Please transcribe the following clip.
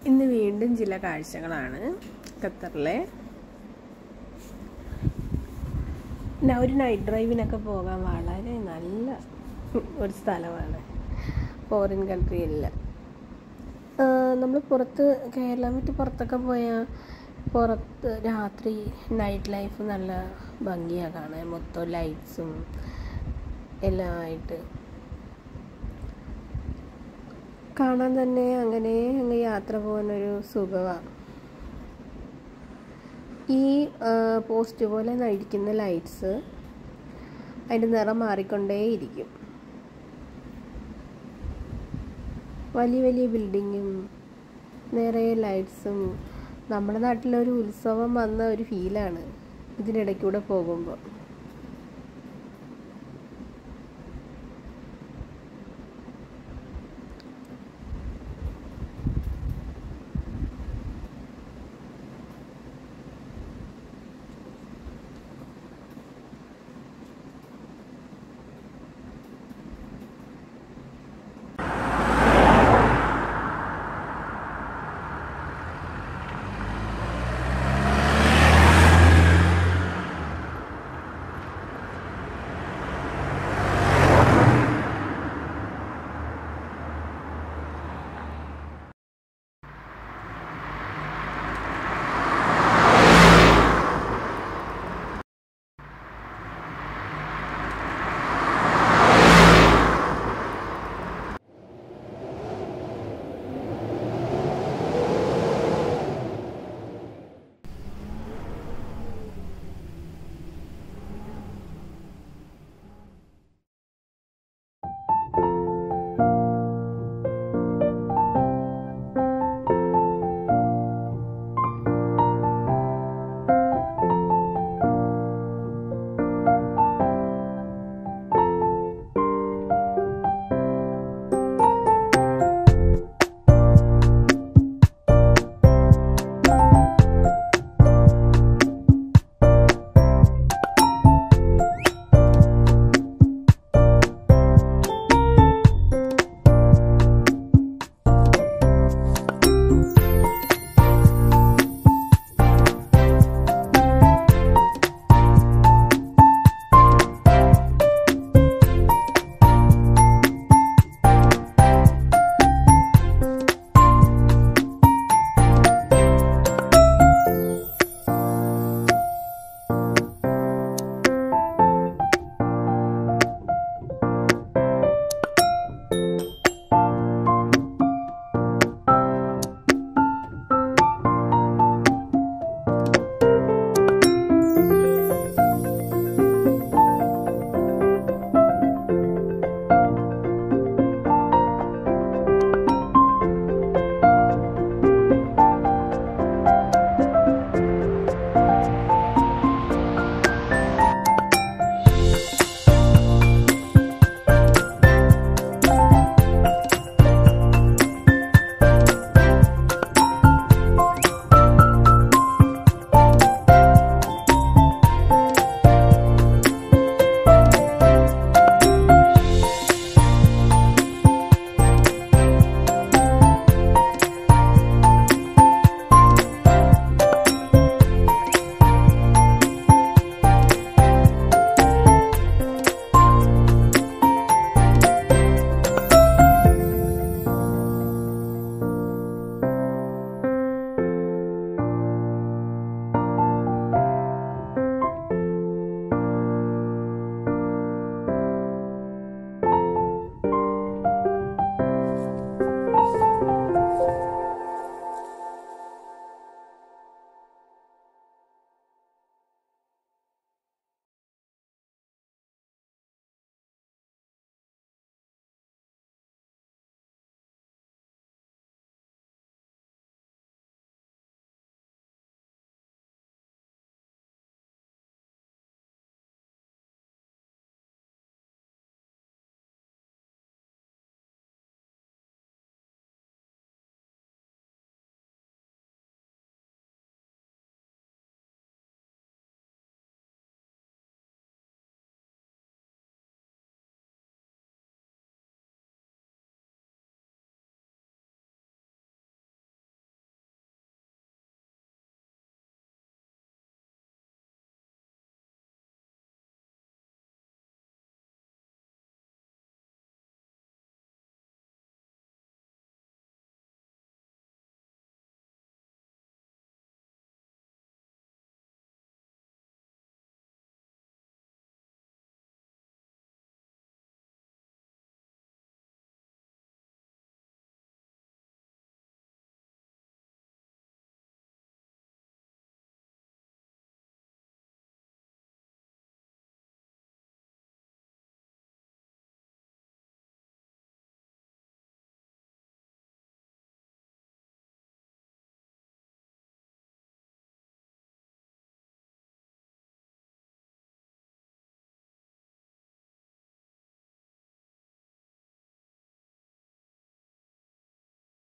ഇന്ന് വീണ്ടും ചില കാഴ്ചകളാണ് ഖത്തറിലെ ന- ഒരു നൈറ്റ് ഡ്രൈവിനൊക്കെ പോകാൻ വളരെ നല്ല ഒരു സ്ഥലമാണ് ഫോറിൻ കൺട്രിയില്ല നമ്മൾ പുറത്ത് കേരളം വിട്ട് പുറത്തൊക്കെ പോയാൽ പുറത്ത് രാത്രി നൈറ്റ് ലൈഫ് നല്ല ഭംഗിയാണ് കാണാൻ മൊത്തം ലൈറ്റ്സും എല്ലാം ആയിട്ട് കാണാൻ തന്നെ അങ്ങനെ അങ്ങ് യാത്ര പോകുന്നൊരു സുഖമാണ് ഈ ആ, പോസ്റ്റ് പോലെ നടിക്കുന്ന ലൈറ്റ്സ് അതിൻ്റെ നിറം മാറിക്കൊണ്ടേയിരിക്കും വലിയ വലിയ ബിൽഡിങ്ങും നിറയെ ലൈറ്റ്സും നമ്മുടെ നാട്ടിലൊരു ഉത്സവം വന്ന ഒരു ഫീലാണ് ഇതിനിടയ്ക്കൂടെ പോകുമ്പോൾ